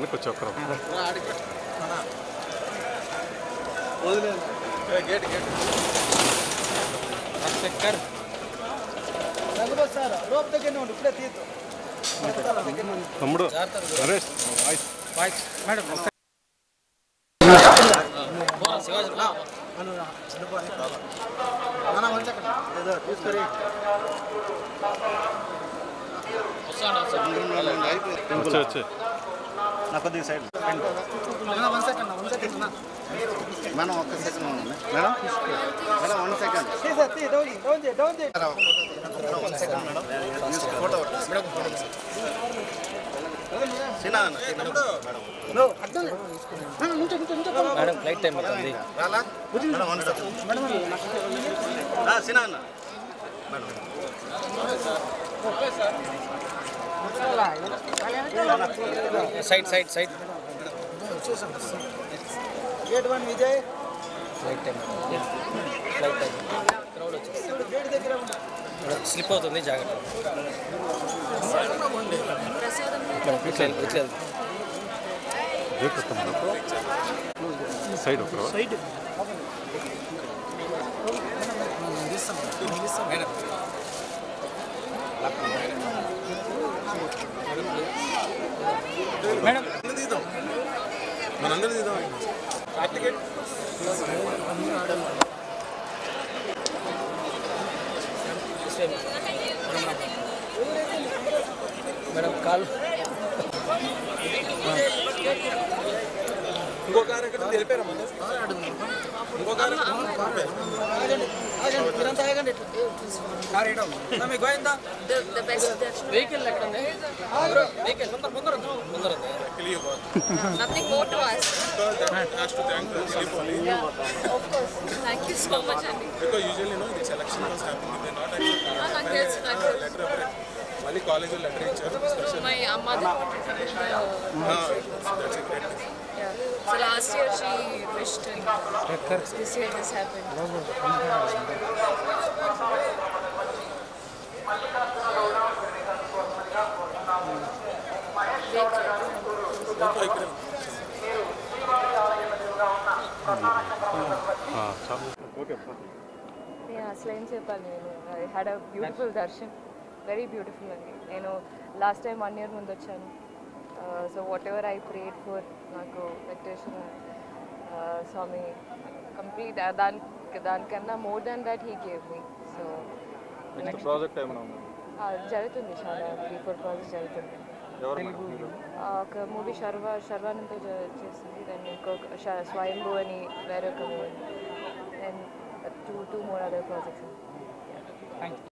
వెనక్కి వచ్చి ఒక్కరు సార్ రోప్ దగ్గరనే ఉండి ఇప్పుడే తీద్దాం తమ్ముడు నరేష్ వాయిస్ మేడం నాన్న మంచి ఏదో తీసుకొని వచ్చే వచ్చే నా కొద్దిగా సైడ్ నాన్న వన్ సెకండ్ వన్ సెకండ్ అన్న మేడం ఒక్క సెకండ్ ఉండండి మేడం మేడం వన్ సెకండ్ తీసా తీ డౌన్ డౌన్ చేయి డౌన్ చేయి ఫోటో సినా అన్న మేడం ఫ్లైట్ టైం అవుతుంది రాలా మేడం వన్ సెకండ్ సినా అన్న madam side side side gate one Vijay flight time flight time crowd వచ్చేసి గేట్ దగ్గర ఉండు స్లిప్ అవుతుంది జాగ్రత్త మేడం ఇట్లా ఇట్లా సైడ్ ఒకరు మేడం మేడం కాల్ ఆగండి మీరంతా ఆగండి మీకు Govinda the best darshan. Vehicle ఎక్కడ ఉంది వెహికల్ ముందర ముందర ఉంది. ముందర ఉంది. Nothing more to ask. Yeah, of course. Thank you so much, Andy. Because usually, you know, the selection was happening. They're not actually Ah, నాకు తెలుసు నాకు తెలుసు letter of it. మళ్ళీ కాలేజ్ లెటర్ ఇచ్చారు special My uh, mother wanted to wish her. That's great Yeah. So last year she wished her. This year this happened. Okay నేను అసలు ఏం చెప్పాలి నేను I had a beautiful darshan very beautiful అండి నేను last time one year ముందు వచ్చాను so whatever I prayed for నాకు వెంకటేశ్వర స్వామి కంప్లీట్ దానికి దానికన్నా more than that he gave me so next project ఏమైనా ఉంది జరుగుతుంది చాలా త్రీ ఫోర్ ప్రాజెక్ట్ జరుగుతుంది ఎవరు ఆ, ఒక మూవీ శర్వ శర్వానంతో జ- చేసింది దెన్ ఇంకొక శ- స్వయంభూ అని వేరే ఒక movie then two two more other projects